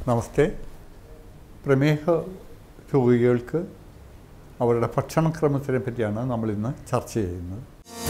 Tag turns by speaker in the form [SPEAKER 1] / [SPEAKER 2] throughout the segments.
[SPEAKER 1] നമസ്തേ പ്രമേഹ രോഗികൾക്ക് അവരുടെ ഭക്ഷണക്രമത്തിനെ പറ്റിയാണ് നമ്മളിന്ന് ചർച്ച ചെയ്യുന്നത്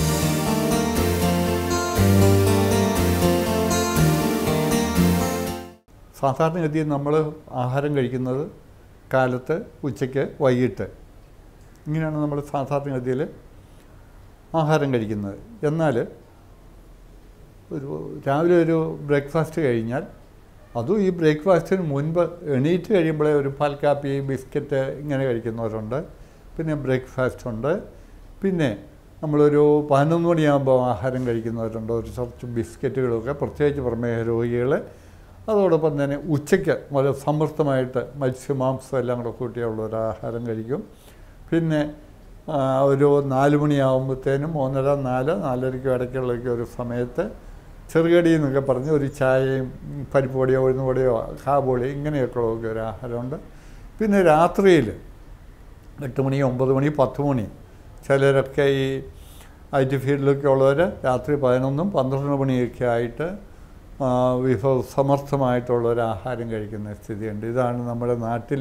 [SPEAKER 1] സാധാരണഗതിയിൽ നമ്മൾ ആഹാരം കഴിക്കുന്നത് കാലത്ത് ഉച്ചയ്ക്ക് വൈകിട്ട് ഇങ്ങനെയാണ് നമ്മൾ സാധാരണഗതിയിൽ ആഹാരം കഴിക്കുന്നത് എന്നാൽ ഒരു രാവിലെ ഒരു ബ്രേക്ക്ഫാസ്റ്റ് കഴിഞ്ഞാൽ അതും ഈ ബ്രേക്ക്ഫാസ്റ്റിന് മുൻപ് എണീറ്റ് കഴിയുമ്പോഴേ ഒരു പാൽ കാപ്പി ബിസ്ക്കറ്റ് ഇങ്ങനെ കഴിക്കുന്നവരുണ്ട് പിന്നെ ബ്രേക്ക്ഫാസ്റ്റ് ഉണ്ട് പിന്നെ നമ്മളൊരു പതിനൊന്ന് മണിയാകുമ്പോൾ ആഹാരം കഴിക്കുന്നവരുണ്ട് ഒരു കുറച്ച് ബിസ്ക്കറ്റുകളൊക്കെ പ്രത്യേകിച്ച് പ്രമേഹ രോഗികൾ അതോടൊപ്പം തന്നെ ഉച്ചയ്ക്ക് വളരെ സമൃദ്ധമായിട്ട് മത്സ്യമാംസം എല്ലാം കൂടെ കൂട്ടിയുള്ള ഒരു ആഹാരം കഴിക്കും പിന്നെ ആ, ഒരു നാല് മണിയാകുമ്പോഴത്തേനും മൂന്നര നാല് നാലരയ്ക്കും ഇടയ്ക്കുള്ളൊക്കെ ഒരു സമയത്ത് ചെറുകടി എന്നൊക്കെ പറഞ്ഞ് ഒരു ചായയും ഉം, പരിപ്പ് പൊടിയോ ഉഴുന്ന് പൊടിയോ കാബോളി ഇങ്ങനെയൊക്കെ ഉള്ളതൊക്കെ ഒരു ആഹാരമുണ്ട് പിന്നെ രാത്രിയിൽ എട്ട് മണി ഒമ്പത് മണി പത്ത് മണി ചിലരൊക്കെ ഈ ഐ ടി ഫീൽഡിലൊക്കെ ഉള്ളവർ രാത്രി പതിനൊന്നും പന്ത്രണ്ട് മണിയൊക്കെ ആയിട്ട് ആ, വിഭവ സമർത്ഥമായിട്ടുള്ള ഒരു ആഹാരം കഴിക്കുന്ന സ്ഥിതിയുണ്ട് ഇതാണ് നമ്മുടെ നാട്ടിൽ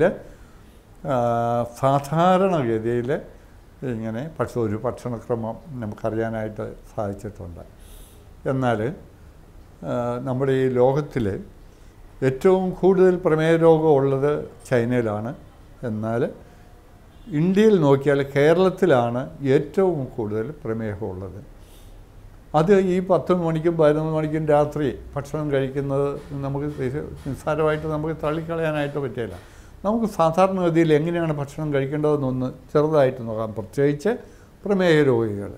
[SPEAKER 1] സാധാരണഗതിയിൽ ഇങ്ങനെ പക്ഷെ ഒരു ഭക്ഷണക്രമം നമുക്കറിയാനായിട്ട് സാധിച്ചിട്ടുണ്ട് എന്നാൽ ആ, നമ്മുടെ ഈ ലോകത്തിൽ ഏറ്റവും കൂടുതൽ പ്രമേഹ രോഗം ഉള്ളത് ചൈനയിലാണ് എന്നാൽ ഇന്ത്യയിൽ നോക്കിയാൽ കേരളത്തിലാണ് ഏറ്റവും കൂടുതൽ പ്രമേഹമുള്ളത് അത് ഈ പത്ത് മണിക്കും പതിനൊന്ന് മണിക്കും രാത്രി ഭക്ഷണം കഴിക്കുന്നത് നമുക്ക് നിസ്സാരമായിട്ട് നമുക്ക് തള്ളിക്കളയാനായിട്ട് പറ്റില്ല നമുക്ക് സാധാരണഗതിയിൽ എങ്ങനെയാണ് ഭക്ഷണം കഴിക്കേണ്ടതെന്നൊന്ന് ചെറുതായിട്ട് നോക്കാം പ്രത്യേകിച്ച് പ്രമേഹ രോഗികൾ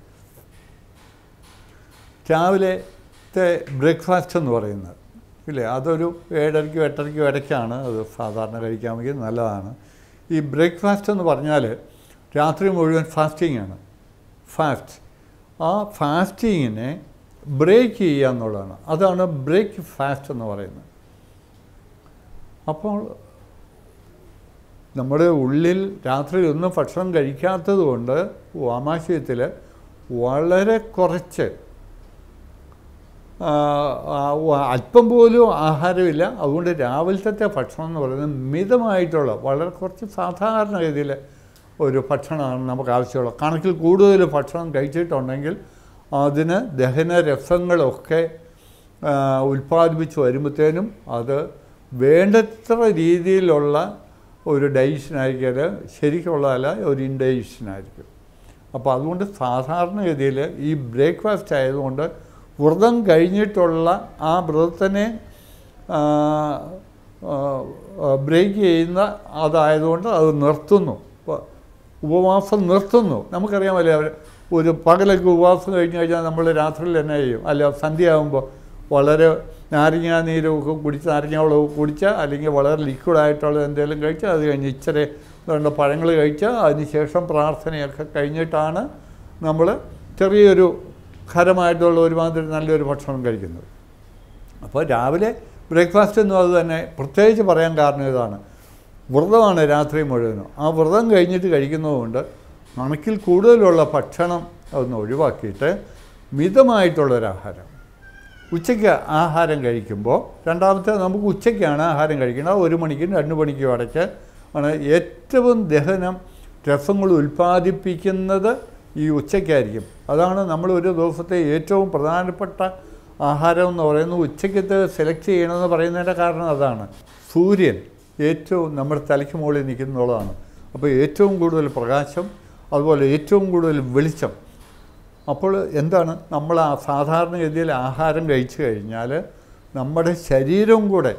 [SPEAKER 1] രാവിലത്തെ ബ്രേക്ക്ഫാസ്റ്റ് എന്ന് പറയുന്നത് ഇല്ലേ അതൊരു ഏഴരയ്ക്കും എട്ടരയ്ക്കും ഇടയ്ക്കാണ് അത് സാധാരണ കഴിക്കാമെങ്കിൽ നല്ലതാണ് ഈ ബ്രേക്ക്ഫാസ്റ്റ് എന്ന് പറഞ്ഞാൽ രാത്രി മുഴുവൻ ഫാസ്റ്റിംഗ് ആണ് ഫാസ്റ്റ് ആ ഫാസ്റ്റിങ്ങിനെ ബ്രേക്ക് ചെയ്യുക എന്നുള്ളതാണ് അതാണ് ബ്രേക്ക് ഫാസ്റ്റ് എന്ന് പറയുന്നത് അപ്പോൾ നമ്മുടെ ഉള്ളിൽ രാത്രി ഒന്നും ഭക്ഷണം കഴിക്കാത്തത് കൊണ്ട് ആമാശയത്തിൽ വളരെ കുറച്ച് ആ, ആ, അല്പം പോലും ആഹാരമില്ല അതുകൊണ്ട് രാവിലത്തെ ഭക്ഷണം എന്ന് പറയുന്നത് മിതമായിട്ടുള്ള വളരെ കുറച്ച് സാധാരണഗതിയിൽ ഒരു ഭക്ഷണമാണ് നമുക്ക് ആവശ്യമുള്ളത് കണക്കിൽ കൂടുതൽ ഭക്ഷണം കഴിച്ചിട്ടുണ്ടെങ്കിൽ അതിന് ദഹനരസങ്ങളൊക്കെ ആ, ഉൽപ്പാദിപ്പിച്ച് വരുമ്പോഴത്തേനും അത് വേണ്ടത്ര രീതിയിലുള്ള ഒരു ഡൈജഷനായിരിക്കും ശരിക്കുള്ളതല്ല ഒരു ഇൻഡൈജഷനായിരിക്കും അപ്പോൾ അതുകൊണ്ട് സാധാരണഗതിയിൽ ഈ ബ്രേക്ക്ഫാസ്റ്റ് ആയതുകൊണ്ട് വ്രതം കഴിഞ്ഞിട്ടുള്ള ആ വ്രതത്തിനെ ബ്രേക്ക് ചെയ്യുന്ന അതായതുകൊണ്ട് അത് നിർത്തുന്നു ഇപ്പോൾ ഉപവാസം നിർത്തുന്നു നമുക്കറിയാമല്ലേ അവർ ഒരു പകലൊക്കെ ഉപവാസം കഴിഞ്ഞ് കഴിഞ്ഞാൽ നമ്മൾ രാത്രിയിൽ തന്നെ ചെയ്യും അല്ല സന്ധ്യയാകുമ്പോൾ വളരെ നാരങ്ങ നീരൊക്കെ കുടിച്ച് നാരങ്ങ വെള്ളമൊക്കെ കുടിച്ച് അല്ലെങ്കിൽ വളരെ ലിക്വിഡായിട്ടുള്ള എന്തെങ്കിലും കഴിച്ച് അത് കഴിഞ്ഞ് ഇച്ചിരി വേണ്ട പഴങ്ങൾ കഴിച്ച് അതിന് ശേഷം പ്രാർത്ഥനയൊക്കെ കഴിഞ്ഞിട്ടാണ് നമ്മൾ ചെറിയൊരു ഖരമായിട്ടുള്ള ഒരുമാതിരി നല്ലൊരു ഭക്ഷണം കഴിക്കുന്നത് അപ്പോൾ രാവിലെ ബ്രേക്ക്ഫാസ്റ്റ് എന്നും അത് തന്നെ പ്രത്യേകിച്ച് പറയാൻ കാരണം ഇതാണ് വ്രതമാണ് രാത്രി മുഴുവനും ആ വ്രതം കഴിഞ്ഞിട്ട് കഴിക്കുന്നതുകൊണ്ട് കണക്കിൽ കൂടുതലുള്ള ഭക്ഷണം അതൊന്ന് ഒഴിവാക്കിയിട്ട് മിതമായിട്ടുള്ളൊരാഹാരം ഉച്ചയ്ക്ക് ആഹാരം കഴിക്കുമ്പോൾ രണ്ടാമത്തെ നമുക്ക് ഉച്ചയ്ക്കാണ് ആഹാരം കഴിക്കുന്നത് ഒരു മണിക്കും രണ്ട് മണിക്കും ഇടയ്ക്ക് ആണ് ഏറ്റവും ദഹനം രസങ്ങൾ ഉൽപ്പാദിപ്പിക്കുന്നത് ഈ ഉച്ചയ്ക്കായിരിക്കും അതാണ് നമ്മൾ ഒരു ദിവസത്തെ ഏറ്റവും പ്രധാനപ്പെട്ട ആഹാരം എന്ന് പറയുന്നത് ഉച്ചയ്ക്കത്ത് സെലക്ട് ചെയ്യണമെന്ന് പറയുന്നതിൻ്റെ കാരണം അതാണ് സൂര്യൻ ഏറ്റവും നമ്മുടെ തലയ്ക്ക് മുകളിൽ നിൽക്കുന്നുള്ളതാണ് അപ്പോൾ ഏറ്റവും കൂടുതൽ പ്രകാശം അതുപോലെ ഏറ്റവും കൂടുതൽ വെളിച്ചം അപ്പോൾ എന്താണ് നമ്മൾ ആ സാധാരണഗതിയിൽ ആഹാരം കഴിച്ചു കഴിഞ്ഞാൽ നമ്മുടെ ശരീരം കൂടെ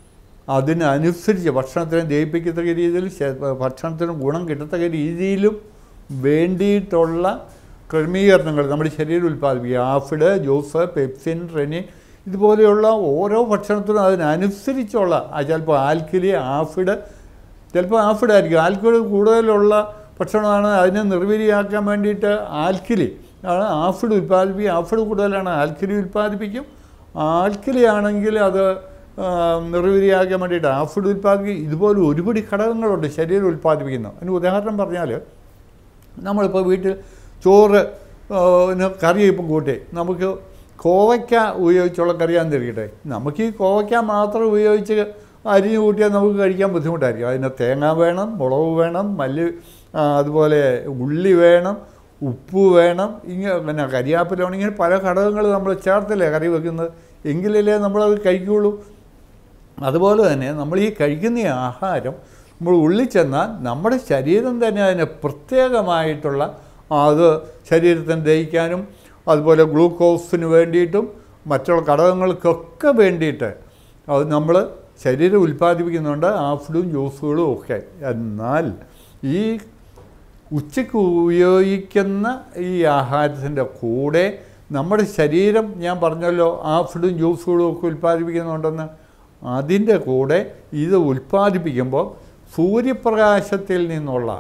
[SPEAKER 1] അതിനനുസരിച്ച് ഭക്ഷണത്തിന് ദഹിപ്പിക്കത്തക്ക രീതിയിൽ ശ- ഭക്ഷണത്തിന് ഗുണം കിട്ടത്തക്ക രീതിയിലും വേണ്ടിയിട്ടുള്ള ക്രമീകരണങ്ങൾ നമ്മുടെ ശരീരം ഉൽപ്പാദിപ്പിക്കുക ആഫിഡ് ജ്യൂസ് പെപ്സിൻ റെനി ഇതുപോലെയുള്ള ഓരോ ഭക്ഷണത്തിനും അതിനനുസരിച്ചുള്ള ആ ചിലപ്പോൾ ആൽക്കലി ആഫിഡ് ചിലപ്പോൾ ആഫിഡ് ആയിരിക്കും ആൽക്കലി കൂടുതലുള്ള ഭക്ഷണമാണ് അതിനെ നിർവീര്യമാക്കാൻ വേണ്ടിയിട്ട് ആൽക്കലി ആണ് ആഫിഡ് ഉൽപ്പാദിപ്പിക്കും ആഫിഡ് കൂടുതലാണ് ആൽക്കലി ഉൽപ്പാദിപ്പിക്കും ആൽക്കലി ആണെങ്കിൽ അത് ആ, നിർവീര്യമാക്കാൻ വേണ്ടിയിട്ട് ആഫിഡ് ഉൽപ്പാദിപ്പിക്കും ഇതുപോലെ ഒരുപടി ഘടകങ്ങളുണ്ട് ശരീരം ഉൽപ്പാദിപ്പിക്കുന്നത് അതിന് ഉദാഹരണം പറഞ്ഞാൽ നമ്മളിപ്പോൾ വീട്ടിൽ ചോറ് ആ, ന് കറി ഇപ്പം കൂട്ടി നമുക്ക് കോവയ്ക്ക ഉപയോഗിച്ചുള്ള കറിയാന്ന് തിരിക്കട്ടെ നമുക്ക് ഈ കോവയ്ക്ക മാത്രം ഉപയോഗിച്ച് അരിഞ്ഞു കൂട്ടിയാൽ നമുക്ക് കഴിക്കാൻ ബുദ്ധിമുട്ടായിരിക്കും അതിന് തേങ്ങ വേണം മുളക് വേണം മല്ലി ആ, അതുപോലെ ഉള്ളി വേണം ഉപ്പ് വേണം ഇങ്ങനെ പിന്നെ കരിയാപ്പില വേണം ഇങ്ങനെ പല ഘടകങ്ങൾ നമ്മൾ ചേർത്തല്ലേ കറി വെക്കുന്നത് എങ്കിലല്ലേ നമ്മളത് കഴിക്കുകയുള്ളൂ അതുപോലെ തന്നെ നമ്മൾ ഈ കഴിക്കുന്ന ഈ ആഹാരം നമ്മൾ ഉള്ളിൽ ചെന്നാൽ നമ്മുടെ ശരീരം തന്നെ അതിന് പ്രത്യേകമായിട്ടുള്ള അത് ശരീരത്തിന് ദഹിക്കാനും അതുപോലെ ഗ്ലൂക്കോസിന് വേണ്ടിയിട്ടും മറ്റുള്ള ഘടകങ്ങൾക്കൊക്കെ വേണ്ടിയിട്ട് അത് നമ്മൾ ശരീരം ഉൽപ്പാദിപ്പിക്കുന്നുണ്ട് ആഫിഡും ജ്യൂസുകളും ഒക്കെ എന്നാൽ ഈ ഉച്ചയ്ക്ക് ഉപയോഗിക്കുന്ന ഈ ആഹാരത്തിൻ്റെ കൂടെ നമ്മുടെ ശരീരം ഞാൻ പറഞ്ഞല്ലോ ആഫിഡും ജ്യൂസുകളും ഒക്കെ ഉൽപ്പാദിപ്പിക്കുന്നുണ്ടെന്ന് അതിൻ്റെ കൂടെ ഇത് ഉൽപ്പാദിപ്പിക്കുമ്പോൾ സൂര്യപ്രകാശത്തിൽ നിന്നുള്ള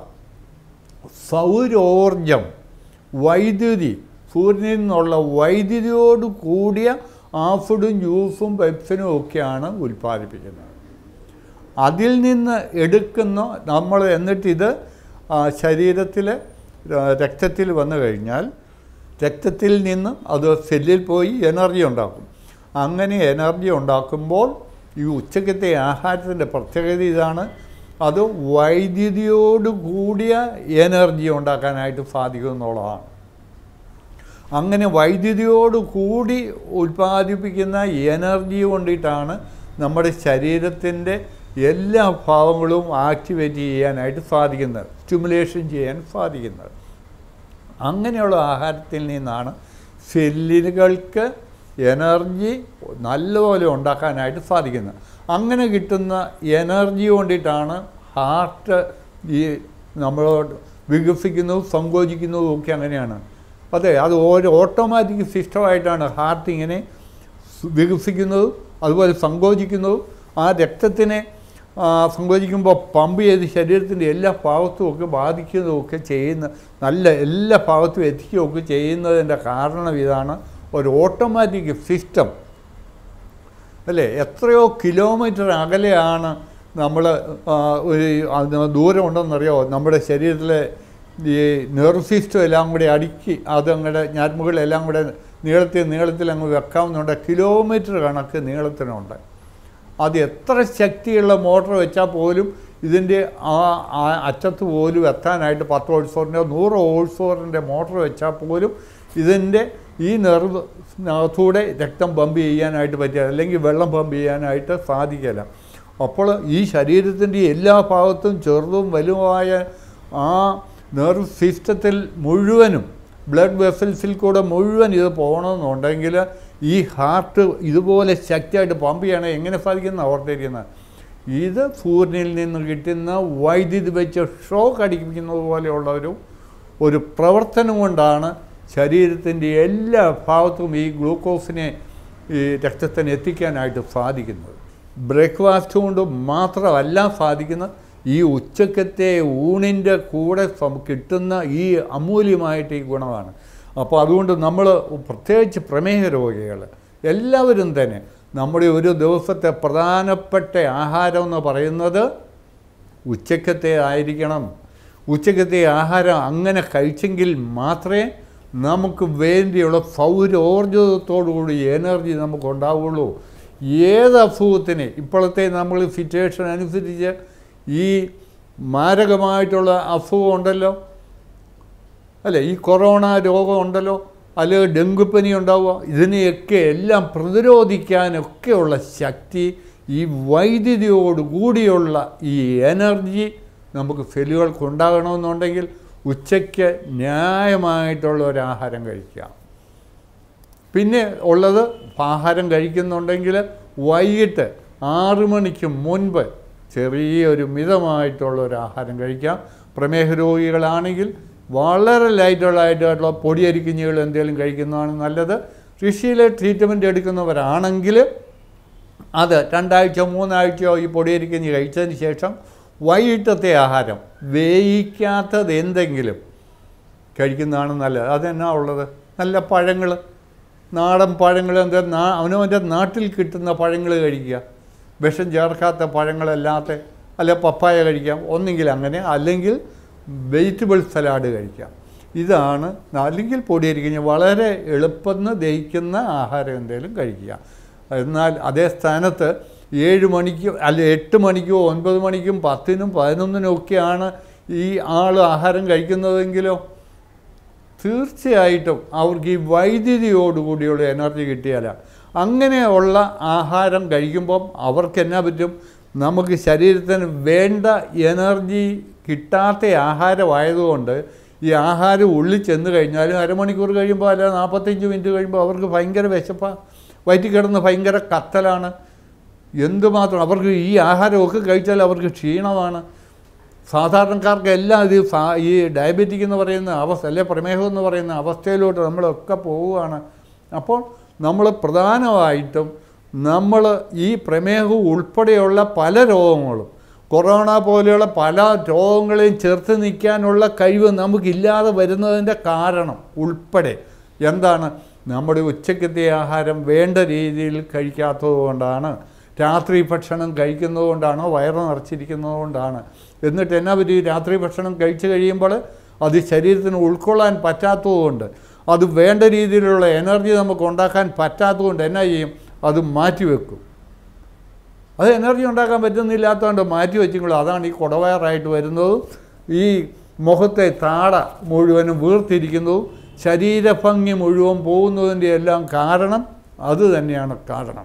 [SPEAKER 1] സൗരോർജം വൈദ്യുതി സൂര്യനിൽ നിന്നുള്ള വൈദ്യുതിയോട് കൂടിയ ആഫിഡും ജ്യൂസും പെപ്സിനും ഒക്കെയാണ് ഉൽപ്പാദിപ്പിക്കുന്നത് അതിൽ നിന്ന് എടുക്കുന്ന നമ്മൾ എന്നിട്ടിത് ശരീരത്തിൽ രക്തത്തിൽ വന്നു കഴിഞ്ഞാൽ രക്തത്തിൽ നിന്ന് അത് സെല്ലിൽ പോയി എനർജി ഉണ്ടാക്കും അങ്ങനെ എനർജി ഉണ്ടാക്കുമ്പോൾ ഈ ഉച്ചക്കത്തെ ആഹാരത്തിൻ്റെ പ്രത്യേകത ഇതാണ് അത് വൈദ്യുതിയോട് കൂടിയ എനർജി ഉണ്ടാക്കാനായിട്ട് സാധിക്കും എന്നുള്ളതാണ് അങ്ങനെ വൈദ്യുതിയോട് കൂടി ഉൽപ്പാദിപ്പിക്കുന്ന എനർജി കൊണ്ടിട്ടാണ് നമ്മുടെ ശരീരത്തിൻ്റെ എല്ലാ ഭാവങ്ങളും ആക്ടിവേറ്റ് ചെയ്യാനായിട്ട് സാധിക്കുന്നത് സ്റ്റിമുലേഷൻ ചെയ്യാൻ സാധിക്കുന്നത് അങ്ങനെയുള്ള ആഹാരത്തിൽ നിന്നാണ് സെല്ലുകൾക്ക് എനർജി നല്ലപോലെ ഉണ്ടാക്കാനായിട്ട് സാധിക്കുന്നത് അങ്ങനെ കിട്ടുന്ന എനർജി കൊണ്ടിട്ടാണ് ഹാർട്ട് ഈ നമ്മളോട് വികസിക്കുന്നതും സങ്കോചിക്കുന്നതും ഒക്കെ അങ്ങനെയാണ് അതെ അത് ഓരോ ഓട്ടോമാറ്റിക് സിസ്റ്റമായിട്ടാണ് ഹാർട്ട് ഇങ്ങനെ സ് വികസിക്കുന്നതും അതുപോലെ സങ്കോചിക്കുന്നതും ആ രക്തത്തിനെ ആ, സങ്കോചിക്കുമ്പോൾ പമ്പ് ചെയ്ത് ശരീരത്തിൻ്റെ എല്ലാ ഭാഗത്തും ഒക്കെ ബാധിക്കുന്നതുമൊക്കെ ചെയ്യുന്ന നല്ല എല്ലാ ഭാഗത്തും എത്തിക്കുകയൊക്കെ ചെയ്യുന്നതിൻ്റെ കാരണം ഇതാണ് ഒരു ഓട്ടോമാറ്റിക് സിസ്റ്റം അല്ലേ എത്രയോ കിലോമീറ്റർ അകലെയാണ് നമ്മൾ ഒരു അത് ദൂരം ഉണ്ടെന്നറിയാമോ നമ്മുടെ ശരീരത്തിലെ ഈ നെർവ് സിസ്റ്റം എല്ലാം കൂടി അടുക്കി അതങ്ങടെ ഞാറ്റുമുകളെല്ലാം കൂടെ നീളത്തിൽ നീളത്തിൽ അങ്ങ് വെക്കാവുന്നുണ്ട് കിലോമീറ്റർ കണക്ക് നീളത്തിനുണ്ട് അത് എത്ര ശക്തിയുള്ള മോട്ടോർ വെച്ചാൽ പോലും ഇതിൻ്റെ ആ ആ അറ്റത്ത് പോലും എത്താനായിട്ട് പത്ത് ഓൾസോറിൻ്റെ നൂറ് ഓൾസോറിൻ്റെ മോട്ടോർ വെച്ചാൽ പോലും ഇതിൻ്റെ ഈ നെർവ് അകത്തൂടെ രക്തം പമ്പ് ചെയ്യാനായിട്ട് പറ്റില്ല അല്ലെങ്കിൽ വെള്ളം പമ്പ് ചെയ്യാനായിട്ട് സാധിക്കില്ല അപ്പോൾ ഈ ശരീരത്തിൻ്റെ എല്ലാ ഭാഗത്തും ചെറുതും വലുതുമായ ആ നെർവ് സിസ്റ്റത്തിൽ മുഴുവനും ബ്ലഡ് വെസൽസിൽ കൂടെ മുഴുവൻ ഇത് പോകണമെന്നുണ്ടെങ്കിൽ ഈ ഹാർട്ട് ഇതുപോലെ ശക്തിയായിട്ട് പമ്പ് ചെയ്യണേ എങ്ങനെ സാധിക്കുന്ന ഓർത്തിരിക്കുന്നത് ഇത് സൂര്യനിൽ നിന്ന് കിട്ടുന്ന വൈദ്യുതി വെച്ച് ഷോക്ക് അടിപ്പിക്കുന്നത് പോലെയുള്ള ഒരു ഒരു പ്രവർത്തനം കൊണ്ടാണ് ശരീരത്തിൻ്റെ എല്ലാ ഭാഗത്തും ഈ ഗ്ലൂക്കോസിനെ ഈ രക്തത്തിന് എത്തിക്കാനായിട്ട് സാധിക്കുന്നത് ബ്രേക്ക്ഫാസ്റ്റ് കൊണ്ട് മാത്രമല്ല സാധിക്കുന്ന ഈ ഉച്ചക്കത്തെ ഊണിൻ്റെ കൂടെ സം- കിട്ടുന്ന ഈ അമൂല്യമായിട്ട് ഈ ഗുണമാണ് അപ്പോൾ അതുകൊണ്ട് നമ്മൾ പ്രത്യേകിച്ച് പ്രമേഹ രോഗികൾ എല്ലാവരും തന്നെ നമ്മുടെ ഒരു ദിവസത്തെ പ്രധാനപ്പെട്ട ആഹാരം എന്ന് പറയുന്നത് ഉച്ചക്കത്തെ ആയിരിക്കണം ഉച്ചക്കത്തെ ആഹാരം അങ്ങനെ കഴിച്ചെങ്കിൽ മാത്രമേ നമുക്ക് വേണ്ടിയുള്ള സൗരോർജത്തോടുകൂടി എനർജി നമുക്ക് ഉണ്ടാവുള്ളൂ ഏത് അസുഖത്തിന് ഇപ്പോഴത്തെ നമ്മൾ സിറ്റുവേഷൻ അനുസരിച്ച് ഈ മാരകമായിട്ടുള്ള അസുഖം ഉണ്ടല്ലോ അല്ലേ ഈ കൊറോണ രോഗം ഉണ്ടല്ലോ അല്ലെങ്കിൽ ഡെങ്കുപ്പനി ഉണ്ടാവുക ഇതിനെയൊക്കെ എല്ലാം പ്രതിരോധിക്കാനൊക്കെയുള്ള ശക്തി ഈ വൈദ്യുതിയോട് കൂടിയുള്ള ഈ എനർജി നമുക്ക് സെല്ലുകൾക്ക് ഉണ്ടാകണമെന്നുണ്ടെങ്കിൽ ഉച്ചയ്ക്ക് ന്യായമായിട്ടുള്ള ഒരു ആഹാരം കഴിക്കുക പിന്നെ ഉള്ളത് ആഹാരം കഴിക്കുന്നുണ്ടെങ്കിൽ വൈകിട്ട് ആറ് മണിക്ക് മുൻപ് ചെറിയൊരു മിതമായിട്ടുള്ള ഒരു ആഹാരം കഴിക്കാം പ്രമേഹ രോഗികളാണെങ്കിൽ വളരെ ലൈറ്റുള്ളതായിട്ടുള്ള പൊടിയരിക്കുഞ്ഞുകൾ എന്തെങ്കിലും കഴിക്കുന്നതാണ് നല്ലത് ഋഷിയിലെ ട്രീറ്റ്മെൻറ്റ് എടുക്കുന്നവരാണെങ്കിൽ അത് രണ്ടാഴ്ച മൂന്നാഴ്ചയോ ഈ പൊടിയരിക്കഞ്ഞി കഴിച്ചതിന് ശേഷം വൈകിട്ടത്തെ ആഹാരം വേയിക്കാത്തത് എന്തെങ്കിലും കഴിക്കുന്നതാണ് നല്ലത് അതെന്നാ ഉള്ളത് നല്ല പഴങ്ങൾ നാടൻ പഴങ്ങൾ എന്താ നാ അവനവൻ്റെ നാട്ടിൽ കിട്ടുന്ന പഴങ്ങൾ കഴിക്കുക വിഷം ചേർക്കാത്ത പഴങ്ങളല്ലാത്ത അല്ല പപ്പായ കഴിക്കാം ഒന്നെങ്കിൽ അങ്ങനെ അല്ലെങ്കിൽ വെജിറ്റബിൾ സലാഡ് കഴിക്കാം ഇതാണ് അല്ലെങ്കിൽ പൊടിയരിക്കുന്ന വളരെ എളുപ്പം ദഹിക്കുന്ന ആഹാരം എന്തെങ്കിലും കഴിക്കുക എന്നാൽ അതേ സ്ഥാനത്ത് ഏഴ് മണിക്കും അല്ല എട്ട് മണിക്കോ ഒൻപത് മണിക്കും പത്തിനും പതിനൊന്നിനും ഒക്കെയാണ് ഈ ആൾ ആഹാരം കഴിക്കുന്നതെങ്കിലോ തീർച്ചയായിട്ടും അവർക്ക് ഈ വൈദ്യുതിയോടുകൂടിയുള്ള എനർജി കിട്ടിയാല അങ്ങനെയുള്ള ആഹാരം കഴിക്കുമ്പം അവർക്ക് എന്നാ പറ്റും നമുക്ക് ശരീരത്തിന് വേണ്ട എനർജി കിട്ടാത്ത ആഹാരമായതുകൊണ്ട് ഈ ആഹാരം ഉള്ളിൽ ചെന്ന് കഴിഞ്ഞാലും അരമണിക്കൂർ കഴിയുമ്പോൾ അല്ല നാൽപ്പത്തഞ്ച് മിനിറ്റ് കഴിയുമ്പോൾ അവർക്ക് ഭയങ്കര വിശപ്പാണ് വയറ്റിൽ കിടന്ന് ഭയങ്കര കത്തലാണ് എന്തുമാത്രം അവർക്ക് ഈ ആഹാരമൊക്കെ കഴിച്ചാൽ അവർക്ക് ക്ഷീണമാണ് സാധാരണക്കാർക്ക് എല്ലാം ഇത് സാ- ഈ ഡയബറ്റിക് എന്ന് പറയുന്ന അവസ്ഥ അല്ലെ പ്രമേഹം എന്ന് പറയുന്ന അവസ്ഥയിലോട്ട് നമ്മളൊക്കെ പോവുകയാണ് അപ്പോൾ നമ്മൾ പ്രധാനമായിട്ടും നമ്മൾ ഈ പ്രമേഹം ഉൾപ്പെടെയുള്ള പല രോഗങ്ങളും കൊറോണ പോലെയുള്ള പല രോഗങ്ങളെയും ചെറുത്ത് നിൽക്കാനുള്ള കഴിവ് നമുക്കില്ലാതെ വരുന്നതിൻ്റെ കാരണം ഉൾപ്പെടെ എന്താണ് നമ്മുടെ ഉച്ചക്കത്തെ ആഹാരം വേണ്ട രീതിയിൽ കഴിക്കാത്തത് കൊണ്ടാണ് രാത്രി ഭക്ഷണം കഴിക്കുന്നത് കൊണ്ടാണ് വയറ് നിറച്ചിരിക്കുന്നത് കൊണ്ടാണ് എന്നിട്ട് എന്നാ പറ്റി രാത്രി ഭക്ഷണം കഴിച്ചു കഴിയുമ്പോൾ അത് ശരീരത്തിന് ഉൾക്കൊള്ളാൻ പറ്റാത്തതുകൊണ്ട് അത് വേണ്ട രീതിയിലുള്ള എനർജി നമുക്ക് ഉണ്ടാക്കാൻ പറ്റാത്തതുകൊണ്ട് എന്നാ ചെയ്യും അത് മാറ്റിവെക്കും അത് എനർജി ഉണ്ടാക്കാൻ പറ്റുന്നില്ലാത്തതുകൊണ്ട് മാറ്റി വെച്ചിട്ടുള്ളൂ അതാണ് ഈ കുടവയറായിട്ട് വരുന്നതും ഈ മുഖത്തെ താട മുഴുവനും വീർത്തിരിക്കുന്നതും ശരീരഭംഗി മുഴുവൻ പോകുന്നതിൻ്റെ എല്ലാം കാരണം അത് തന്നെയാണ് കാരണം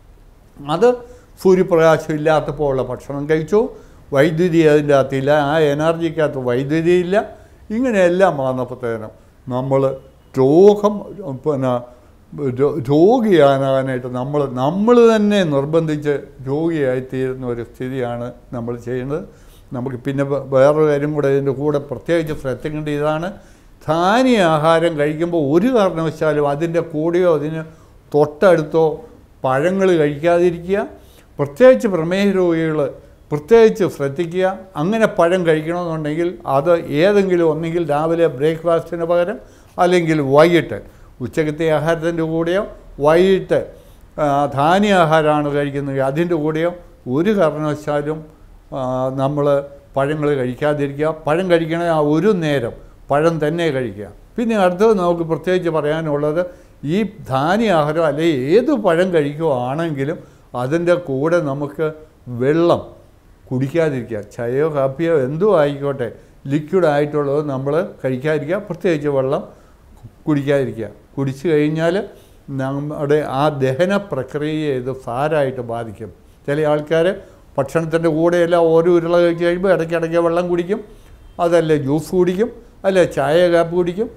[SPEAKER 1] അത് സൂര്യപ്രകാശം ഇല്ലാത്തപ്പോൾ ഉള്ള ഭക്ഷണം കഴിച്ചു വൈദ്യുതി അതിൻ്റെ അകത്തില്ല ആ എനർജിക്കകത്ത് വൈദ്യുതി ഇല്ല ഇങ്ങനെയെല്ലാം വന്നപ്പോഴത്തേനും നമ്മൾ രോഗം പിന്നെ രോ- രോഗിയാകാനായിട്ട് നമ്മൾ നമ്മൾ തന്നെ നിർബന്ധിച്ച് രോഗിയായിത്തീരുന്ന ഒരു സ്ഥിതിയാണ് നമ്മൾ ചെയ്യുന്നത് നമുക്ക് പിന്നെ വേ- വേറൊരു കാര്യം കൂടെ ഇതിൻ്റെ കൂടെ പ്രത്യേകിച്ച് ശ്രദ്ധിക്കേണ്ട ഇതാണ് ധാന്യ ആഹാരം കഴിക്കുമ്പോൾ ഒരു കാരണവശാലും അതിൻ്റെ കൂടെയോ അതിന് തൊട്ടടുത്തോ പഴങ്ങൾ കഴിക്കാതിരിക്കുക പ്രത്യേകിച്ച് പ്രമേഹ രോഗികൾ പ്രത്യേകിച്ച് ശ്രദ്ധിക്കുക അങ്ങനെ പഴം കഴിക്കണമെന്നുണ്ടെങ്കിൽ അത് ഏതെങ്കിലും ഒന്നെങ്കിൽ രാവിലെ ബ്രേക്ക്ഫാസ്റ്റിന് പകരം അല്ലെങ്കിൽ വൈകിട്ട് ഉച്ചക്കത്തെ ആഹാരത്തിൻ്റെ കൂടെയോ വൈകിട്ട് ധാന്യ ആഹാരമാണ് കഴിക്കുന്നത് അതിൻ്റെ കൂടെയോ ഒരു കാരണവശാലും നമ്മൾ പഴങ്ങൾ കഴിക്കാതിരിക്കുക പഴം കഴിക്കണ ആ ഒരു നേരം പഴം തന്നെ കഴിക്കുക പിന്നെ അടുത്തത് നമുക്ക് പ്രത്യേകിച്ച് പറയാനുള്ളത് ഈ ധാന്യ ആഹാരം അല്ലെങ്കിൽ ഏത് പഴം കഴിക്കുകയാണെങ്കിലും അതിൻ്റെ കൂടെ നമുക്ക് വെള്ളം കുടിക്കാതിരിക്കുക ചായയോ കാപ്പിയോ എന്തോ ആയിക്കോട്ടെ ലിക്വിഡ് ആയിട്ടുള്ളത് നമ്മൾ കഴിക്കാതിരിക്കുക പ്രത്യേകിച്ച് വെള്ളം കുടിക്കാതിരിക്കുക കുടിച്ചു കഴിഞ്ഞാൽ നമ്മുടെ ആ ദഹന പ്രക്രിയയെ ഇത് സാരമായിട്ട് ബാധിക്കും ചില ആൾക്കാർ ഭക്ഷണത്തിൻ്റെ കൂടെയെല്ലാം ഓരോ ഉരുള കഴിച്ച് കഴിയുമ്പോൾ ഇടയ്ക്കിടയ്ക്ക് വെള്ളം കുടിക്കും അതല്ലേ ജ്യൂസ് കുടിക്കും അല്ലെ ചായ കാപ്പി കുടിക്കും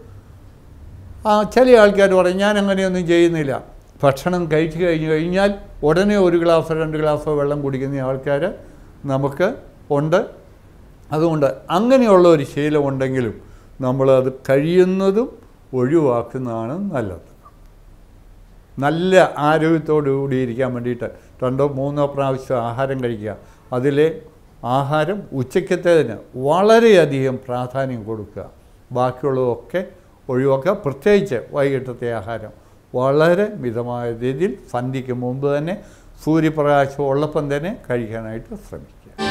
[SPEAKER 1] ആ ചില ആൾക്കാർ പറയും ഞാൻ അങ്ങനെയൊന്നും ചെയ്യുന്നില്ല ഭക്ഷണം കഴിച്ചു കഴിഞ്ഞ് കഴിഞ്ഞാൽ ഉടനെ ഒരു ഗ്ലാസ്സോ രണ്ട് ഗ്ലാസ്സോ വെള്ളം കുടിക്കുന്ന ആൾക്കാർ നമുക്ക് ഉണ്ട് അതുകൊണ്ട് അങ്ങനെയുള്ള ഒരു ശീലം ഉണ്ടെങ്കിലും നമ്മളത് കഴിയുന്നതും ഒഴിവാക്കുന്നതാണ് നല്ലത് നല്ല ആരോഗ്യത്തോടു കൂടി ഇരിക്കാൻ വേണ്ടിയിട്ട് രണ്ടോ മൂന്നോ പ്രാവശ്യം ആഹാരം കഴിക്കുക അതിലെ ആഹാരം ഉച്ചക്കത്തേതിന് വളരെയധികം പ്രാധാന്യം കൊടുക്കുക ബാക്കിയുള്ളതൊക്കെ ഒഴിവാക്കുക പ്രത്യേകിച്ച് വൈകിട്ടത്തെ ആഹാരം വളരെ മിതമായ രീതിയിൽ സന്ധ്യയ്ക്ക് മുമ്പ് തന്നെ സൂര്യപ്രകാശം ഉള്ളപ്പം തന്നെ കഴിക്കാനായിട്ട് ശ്രമിക്കുക